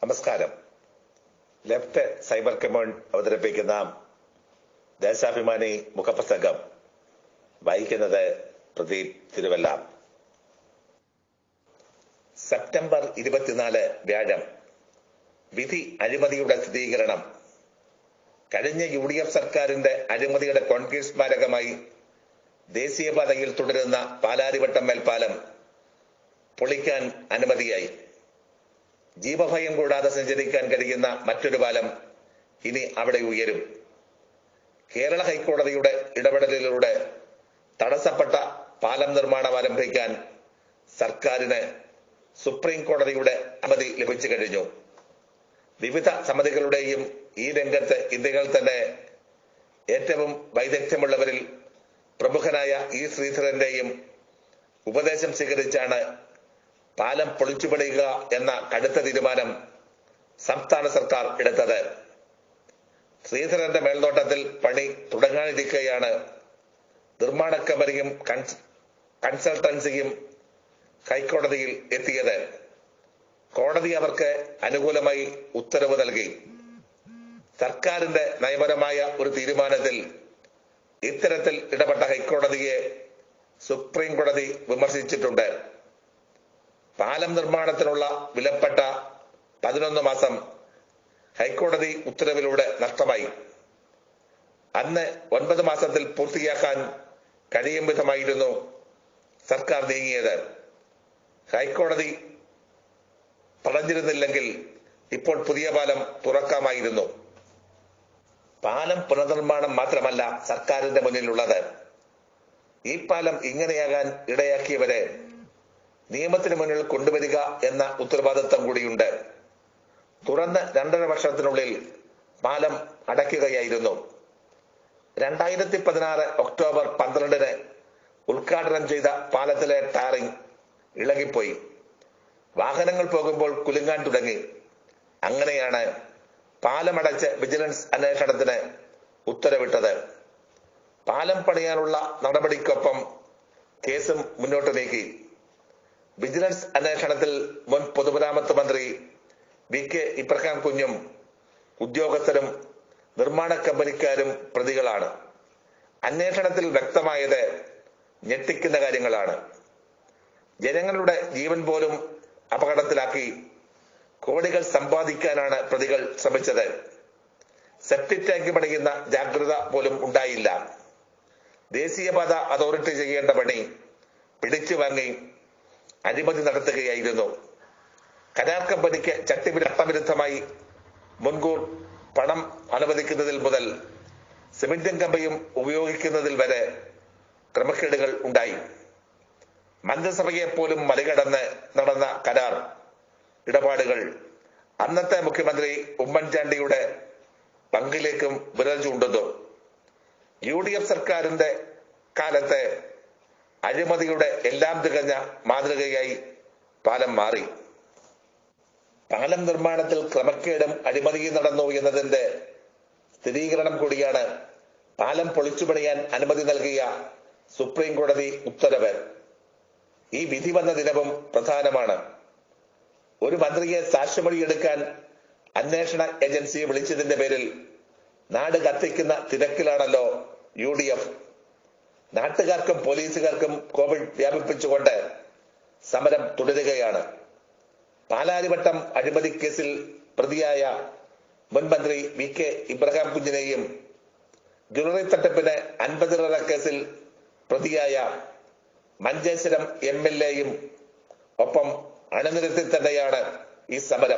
നമസ്കാരം left cyber command അവതരിപ്പിക്കുന്ന ദേശാഭിമാനി മുഖപ്രസംഗം വായിക്കുന്നത് പ്രദീപ് തിരുവല്ല സെപ്റ്റംബർ ഇരുപത്തിനാല് വ്യാഴം വിധി അഴിമതിയുടെ സ്ഥിരീകരണം കഴിഞ്ഞ യു ഡി എഫ് സർക്കാരിന്റെ അഴിമതിയുടെ കോൺഗ്രസ് സ്മാരകമായി ദേശീയപാതയിൽ തുടരുന്ന പാലാരിവട്ടം മേൽപ്പാലം പൊളിക്കാൻ അനുമതിയായി ജീവഭയം കൂടാതെ സഞ്ചരിക്കാൻ കഴിയുന്ന മറ്റൊരു പാലം ഇനി അവിടെ ഉയരും കേരള ഹൈക്കോടതിയുടെ ഇടപെടലിലൂടെ തടസ്സപ്പെട്ട പാലം നിർമ്മാണം ആരംഭിക്കാൻ സർക്കാരിന് സുപ്രീം കോടതിയുടെ അനുമതി ലഭിച്ചു കഴിഞ്ഞു വിവിധ സമിതികളുടെയും ഈ രംഗത്ത് ഇന്ത്യയിൽ തന്നെ ഏറ്റവും വൈദഗ്ധ്യമുള്ളവരിൽ പ്രമുഖനായ ഇ ശ്രീധരന്റെയും ഉപദേശം സ്വീകരിച്ചാണ് പാലം പൊളിച്ചുപണിയുക എന്ന കടുത്ത തീരുമാനം സംസ്ഥാന സർക്കാർ എടുത്തത് ശ്രീധരന്റെ മേൽനോട്ടത്തിൽ പണി തുടങ്ങാനിരിക്കെയാണ് നിർമ്മാണ കമ്പനിയും കൺസൾട്ടൻസിയും ഹൈക്കോടതിയിൽ എത്തിയത് കോടതി അവർക്ക് അനുകൂലമായി ഉത്തരവ് നൽകി സർക്കാരിന്റെ നയപരമായ ഒരു തീരുമാനത്തിൽ ഇത്തരത്തിൽ ഇടപെട്ട ഹൈക്കോടതിയെ സുപ്രീം കോടതി വിമർശിച്ചിട്ടുണ്ട് പാലം നിർമ്മാണത്തിനുള്ള വിലപ്പെട്ട പതിനൊന്ന് മാസം ഹൈക്കോടതി ഉത്തരവിലൂടെ നഷ്ടമായി അന്ന് ഒൻപത് മാസത്തിൽ പൂർത്തിയാക്കാൻ കഴിയും വിധമായിരുന്നു സർക്കാർ നീങ്ങിയത് ഹൈക്കോടതി പറഞ്ഞിരുന്നില്ലെങ്കിൽ ഇപ്പോൾ പുതിയ പാലം തുറക്കാമായിരുന്നു പാലം പുനർനിർമ്മാണം മാത്രമല്ല സർക്കാരിന്റെ മുന്നിലുള്ളത് ഈ പാലം ഇങ്ങനെയാകാൻ ഇടയാക്കിയവരെ നിയമത്തിന് മുന്നിൽ കൊണ്ടുവരിക എന്ന ഉത്തരവാദിത്തം കൂടിയുണ്ട് തുറന്ന് രണ്ടര വർഷത്തിനുള്ളിൽ പാലം അടയ്ക്കുകയായിരുന്നു രണ്ടായിരത്തി പതിനാറ് ഒക്ടോബർ പന്ത്രണ്ടിന് ഉദ്ഘാടനം ചെയ്ത പാലത്തിലെ ടാറിംഗ് ഇളകിപ്പോയി വാഹനങ്ങൾ പോകുമ്പോൾ കുലുങ്ങാൻ തുടങ്ങി അങ്ങനെയാണ് പാലമടച്ച് വിജിലൻസ് അന്വേഷണത്തിന് ഉത്തരവിട്ടത് പാലം പണിയാനുള്ള നടപടിക്കൊപ്പം കേസും മുന്നോട്ട് നീക്കി വിജിലൻസ് അന്വേഷണത്തിൽ മുൻ പൊതുമരാമത്ത് മന്ത്രി വി കെ ഇബ്രഹാം കുഞ്ഞും ഉദ്യോഗസ്ഥരും നിർമ്മാണ കമ്പനിക്കാരും പ്രതികളാണ് അന്വേഷണത്തിൽ വ്യക്തമായത് ഞെട്ടിക്കുന്ന കാര്യങ്ങളാണ് ജനങ്ങളുടെ ജീവൻ പോലും അപകടത്തിലാക്കി കോടികൾ സമ്പാദിക്കാനാണ് പ്രതികൾ ശ്രമിച്ചത് സെപ്റ്റിക് ടാങ്ക് പണിയുന്ന ജാഗ്രത പോലും ഉണ്ടായില്ല ദേശീയപാത അതോറിറ്റി ചെയ്യേണ്ട പണി പിടിച്ചു വാങ്ങി അഴിമതി നടത്തുകയായിരുന്നു കരാർ കമ്പനിക്ക് ചട്ടവിരുദ്ധമായി മുൻകൂർ പണം അനുവദിക്കുന്നതിൽ മുതൽ സിമന്റും കമ്പയും ഉപയോഗിക്കുന്നതിൽ വരെ ക്രമക്കേടുകൾ ഉണ്ടായി മന്ത്രിസഭയെ പോലും മറികടന്ന് നടന്ന കരാർ ഇടപാടുകൾ അന്നത്തെ മുഖ്യമന്ത്രി ഉമ്മൻചാണ്ടിയുടെ പങ്കിലേക്കും വിരൽ ചൂണ്ടുന്നു യു ഡി എഫ് സർക്കാരിന്റെ കാലത്ത് അഴിമതിയുടെ എല്ലാം തികഞ്ഞ മാതൃകയായി പാലം മാറി പാലം നിർമ്മാണത്തിൽ ക്രമക്കേടും അഴിമതിയും നടന്നു എന്നതിന്റെ സ്ഥിരീകരണം കൂടിയാണ് പാലം പൊളിച്ചുപണിയാൻ അനുമതി നൽകിയ സുപ്രീം കോടതി ഉത്തരവ് ഈ വിധി വന്ന ദിനവും പ്രധാനമാണ് ഒരു മന്ത്രിയെ സാക്ഷിമൊഴിയെടുക്കാൻ അന്വേഷണ ഏജൻസിയെ വിളിച്ചതിന്റെ പേരിൽ നാട് കത്തിക്കുന്ന തിരക്കിലാണല്ലോ യു ഡി എഫ് നാട്ടുകാർക്കും പോലീസുകാർക്കും കോവിഡ് വ്യാപിപ്പിച്ചുകൊണ്ട് സമരം തുടരുകയാണ് പാലാരിവട്ടം അഴിമതി കേസിൽ പ്രതിയായ മുൻ മന്ത്രി വി കെ ഇബ്രഹാം കുഞ്ഞിനെയും ജ്വല്ലറി തട്ടിപ്പിന് അൻപതിറ കേസിൽ പ്രതിയായ മഞ്ചേശ്വരം എം എൽ എയും ഒപ്പം അണിനിരത്തി തന്നെയാണ് ഈ സമരം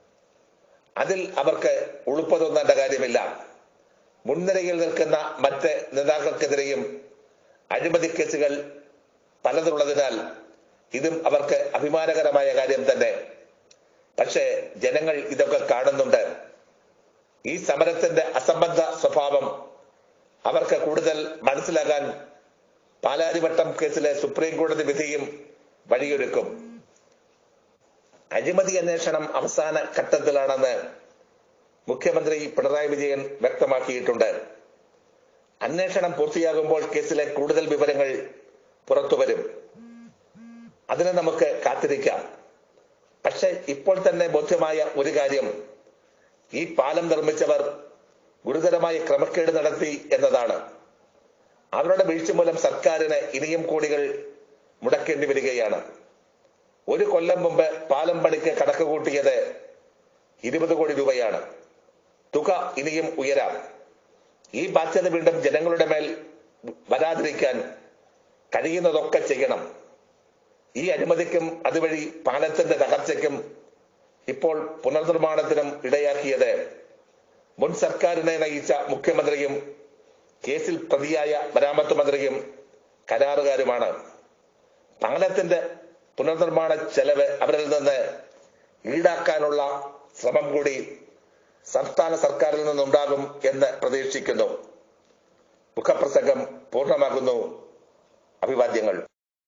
അതിൽ അവർക്ക് ഉളുപ്പ് തോന്നേണ്ട കാര്യമില്ല മുൻനിരയിൽ നിൽക്കുന്ന മറ്റ് നേതാക്കൾക്കെതിരെയും അഴിമതി കേസുകൾ പലതുള്ളതിനാൽ ഇതും അവർക്ക് അഭിമാനകരമായ കാര്യം തന്നെ പക്ഷേ ജനങ്ങൾ ഇതൊക്കെ കാണുന്നുണ്ട് ഈ സമരത്തിന്റെ അസംബന്ധ സ്വഭാവം അവർക്ക് കൂടുതൽ മനസ്സിലാകാൻ പാലാരിവട്ടം കേസിലെ സുപ്രീം കോടതി വിധിയും വഴിയൊരുക്കും അഴിമതി അന്വേഷണം അവസാന ഘട്ടത്തിലാണെന്ന് മുഖ്യമന്ത്രി പിണറായി വിജയൻ വ്യക്തമാക്കിയിട്ടുണ്ട് അന്വേഷണം പൂർത്തിയാകുമ്പോൾ കേസിലെ കൂടുതൽ വിവരങ്ങൾ പുറത്തുവരും അതിന് നമുക്ക് കാത്തിരിക്കാം പക്ഷെ ഇപ്പോൾ തന്നെ ബോധ്യമായ ഒരു കാര്യം ഈ പാലം നിർമ്മിച്ചവർ ഗുരുതരമായ ക്രമക്കേട് നടത്തി എന്നതാണ് അവരുടെ വീഴ്ച മൂലം സർക്കാരിന് ഇനിയും കോടികൾ മുടക്കേണ്ടി വരികയാണ് ഒരു കൊല്ലം മുമ്പ് പാലം പണിക്ക് കണക്ക് കൂട്ടിയത് ഇരുപത് കോടി രൂപയാണ് തുക ഇനിയും ഉയരാം ഈ ബാധ്യത വീണ്ടും ജനങ്ങളുടെ മേൽ വരാതിരിക്കാൻ കഴിയുന്നതൊക്കെ ചെയ്യണം ഈ അഴിമതിക്കും അതുവഴി പാലത്തിന്റെ തകർച്ചയ്ക്കും ഇപ്പോൾ പുനർനിർമ്മാണത്തിനും ഇടയാക്കിയത് മുൻ സർക്കാരിനെ നയിച്ച മുഖ്യമന്ത്രിയും കേസിൽ പ്രതിയായ മരാമത്ത് മന്ത്രിയും കരാറുകാരുമാണ് പാലത്തിന്റെ പുനർനിർമ്മാണ ചെലവ് അവരിൽ നിന്ന് ഈടാക്കാനുള്ള ശ്രമം കൂടി സംസ്ഥാന സർക്കാരിൽ നിന്നുണ്ടാകും എന്ന് പ്രതീക്ഷിക്കുന്നു മുഖപ്രസംഗം പൂർണ്ണമാകുന്നു അഭിവാദ്യങ്ങൾ